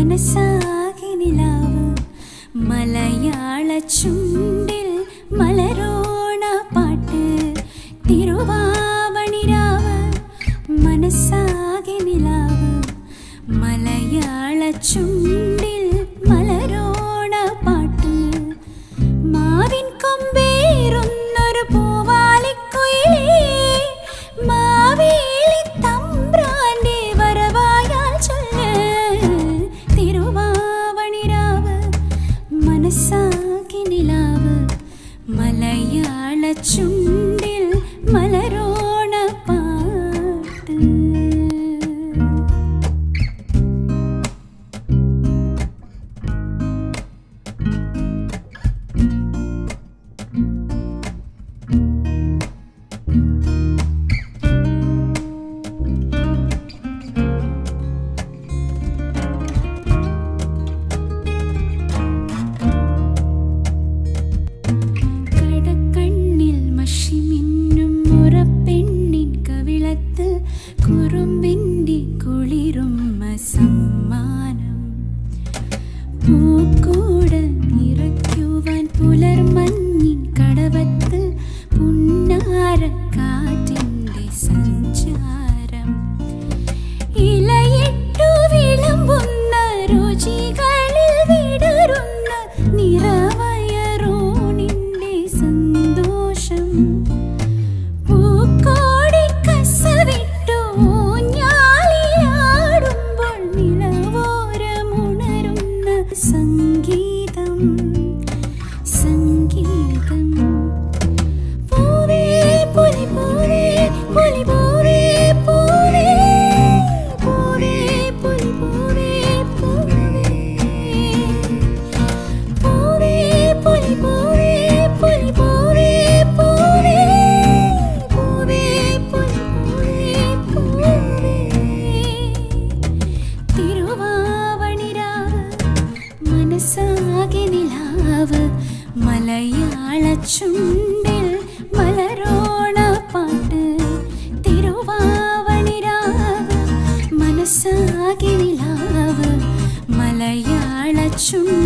മനസ്സാകെ നിലാവ് മലയാള ചുണ്ടിൽ മലരോണ പാട്ട് തിരുവാവണിരാവ് മനസ്സാകെ നിലാവ് മലയാള ചുണ്ടിൽ മലരോണ പാട്ട് മാവിൻ കൊമ്പേറുന്നൊരു പൂവാലിക്കുയിലേ മാവേലി തമ്പ്രാന്റെ വരവായാൽ ചൊല്ല് തിരുവാവണിരാവ് മനസ്സാകി നിലാവ് മലയാള ചുണ്ടിൽ മലരോണ പാട്ട് കടക്കണ്ണിൽ മഷിമിന്നും മുറപ്പെണ്ണിൻ കവിളത്ത് കുറുമ്പിൻ്റെ കുളിരുമ്മ സമ്മാനം പൂക്കൂട നിറയ്ക്കുവാൻ പുലർമഞ്ഞിൻ കടവത്ത് പുന്നാരക്കാറ്റിൻ്റെ സഞ്ചാരം ഇലയിട്ടു വിളമ്പുന്ന രുചികളിൽ വിടരുന്ന നിറവയറൂണിന്റെ സന്തോഷം പൂക്കോടി കസവിട്ടു ഊഞ്ഞാലിലാടുമ്പോൾ നിലവോരമുണരുന്ന സംഗീതം സംഗീതം പൂവേ പുലി പൂവേ പുലി പൂവേ പൂവേ പൂവേ പുലി പൂവേ പൂവേ പൂവേ പുലി പൂവേ പുലി പൂവേ പൂവേ പൂവേ പുലി പൂവേ പൂവേ തിരുവാവണിരാവ് മനസ്സാകെ നിലാവ് മലയാള ചുണ്ടിൽ മലരോണ പാട്ട് തിരുവാവണിരാവ് മനസ്സാകെ നിലാവ് മലയാള ചുണ്ടിൽ